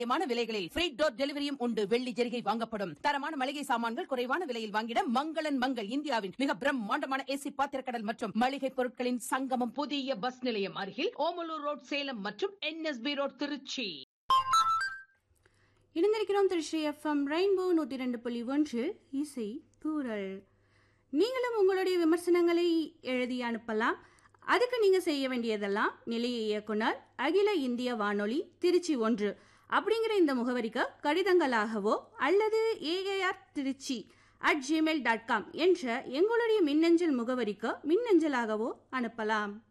நியாயமான விலைகளில் free door டெலிவரியும் உண்டு வெள்ளி ஜெரிகை வாங்கப்படும் தரமான மளிகை சாமான்கள் குறைவான விலையில் வாங்கிட மங்களன் மங்கள் இந்தியாவின் மிக பிரம்மாண்டமான ஏசி பாத்திரக்கடல் மற்றும் மளிகை பொருட்களின் சங்கமம் புதிய பஸ் நிலையம் அருகில் ஓமலூர் ரோட் சேலம் மற்றும் என்எஸ்பி ரோட் திருச்சி இணைந்திருக்கிறோம் திரு ஸ்ரீ எஃப்எம் ரெயின்போ நூற்றி ரெண்டு புள்ளி ஒன்றில் இசை தூரல் நீங்களும் உங்களுடைய விமர்சனங்களை எழுதி அனுப்பலாம் அதுக்கு நீங்கள் செய்ய வேண்டியதெல்லாம் நிலைய இயக்குனர் அகில இந்திய வானொலி திருச்சி ஒன்று அப்படிங்கிற இந்த முகவரிக்கு கடிதங்களாகவோ அல்லது AAR Tiruchi at Gmail dot com என்ற எங்களுடைய மின்னஞ்சல் முகவரிக்கு மின்னஞ்சலாகவோ அனுப்பலாம்